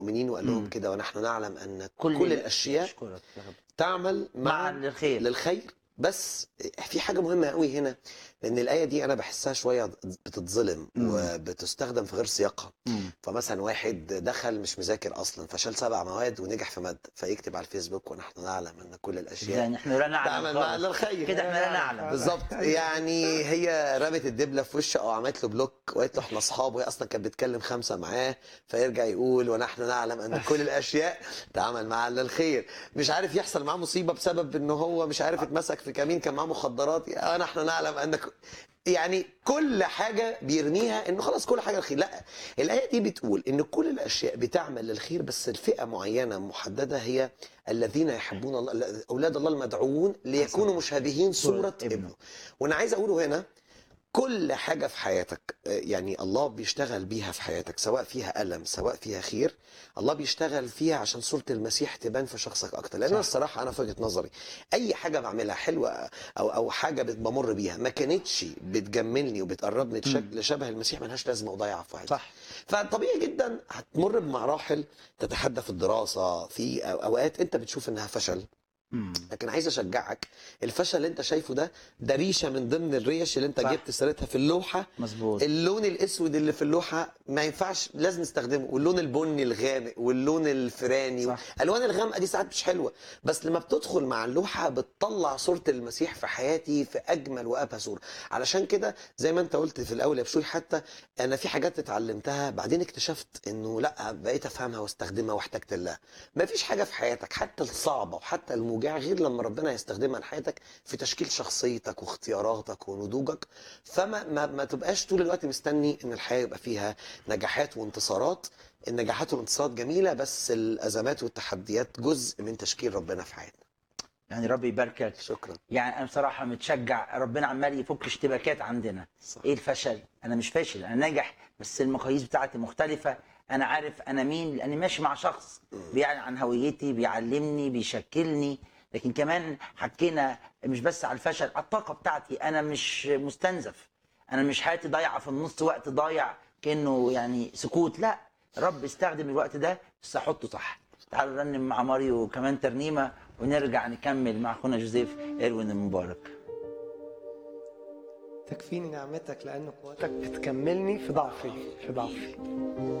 المؤمنين وقال لهم مم. كده ونحن نعلم ان كل, كل الاشياء أشكرك يا رب. تعمل مع مع الخير للخير بس في حاجه مهمه قوي هنا لان الايه دي انا بحسها شويه بتتظلم مم. وبتستخدم في غير سياقها مم. فمثلا واحد دخل مش مذاكر اصلا فشال سبع مواد ونجح في ماده فيكتب على الفيسبوك ونحن نعلم ان كل الاشياء يعني احنا لا نعلم تعمل مع خالص. للخير كده احنا لا نعلم بالظبط يعني هي رمت الدبله في وشه او عملت له بلوك وقالت له احنا اصحاب وهي اصلا كانت بتكلم خمسه معاه فيرجع يقول ونحن نعلم ان كل الاشياء تعمل معا للخير مش عارف يحصل معاه مصيبه بسبب ان هو مش عارف اتمسك في كمين كان معاه مخدرات يا نحن نعلم ان ك- يعني كل حاجه بيرميها انه خلاص كل حاجه الخير لا الايه دي بتقول ان كل الاشياء بتعمل للخير بس الفئه معينه محدده هي الذين يحبون الله اولاد الله المدعوون ليكونوا مشابهين صوره صورة ابنه. ابنه وانا عايز اقوله هنا كل حاجه في حياتك آه، يعني الله بيشتغل بيها في حياتك سواء فيها الم سواء فيها خير الله بيشتغل فيها عشان صوره المسيح تبان في شخصك اكتر لان أنا الصراحه انا في وجهه نظري اي حاجه بعملها حلوه او او حاجه بت- بمر بيها ما كانتش بتجملني وبتقربني لشك- لشبه المسيح ملهاش لازمه وضيعه في وقتي صح فطبيعي جدا هتمر بمراحل تتحدى في الدراسه في أو- اوقات انت بتشوف انها فشل مم. لكن عايز اشجعك الفشل اللي انت شايفه ده ده ريشه من ضمن الريش اللي انت صح. جبت سيرتها في اللوحه مظبوط اللون الاسود اللي في اللوحه ما ينفعش لازم نستخدمه واللون البني الغامق واللون الفراني صح. الالوان الغامقه دي ساعات مش حلوه بس لما بتدخل مع اللوحه بتطلع صوره المسيح في حياتي في اجمل وابهى صوره علشان كده زي ما انت قلت في الاول يا بشوي حتى انا في حاجات اتعلمتها بعدين اكتشفت انه لا بقيت افهمها واستخدمها واحتجت لها ما فيش حاجه في حياتك حتى الصعبه وحتى الموجعه غير لما ربنا يستخدمها لحياتك في تشكيل شخصيتك واختياراتك ونضوجك فما ما, ما تبقاش طول الوقت مستني ان الحياه يبقى فيها نجاحات وانتصارات النجاحات والانتصارات جميله بس الازمات والتحديات جزء من تشكيل ربنا في حياتنا يعني ربي يباركك شكرا يعني انا بصراحه متشجع ربنا عمال يفك اشتباكات عندنا صح. ايه الفشل انا مش فاشل انا ناجح بس المقاييس بتاعتي مختلفه انا عارف انا مين لاني ماشي مع شخص بيعلن عن هويتي بيعلمني بيشكلني لكن كمان حكينا مش بس على الفشل على الطاقه بتاعتي انا مش مستنزف انا مش حياتي ضايعه في النص وقت ضايع كانه يعني سكوت لا رب استخدم الوقت ده بس احطه صح تعالوا نرنم مع ماريو كمان ترنيمه ونرجع نكمل مع اخونا جوزيف اروين المبارك تكفيني نعمتك لأن قوتك بتكملني في ضعفي في ضعفي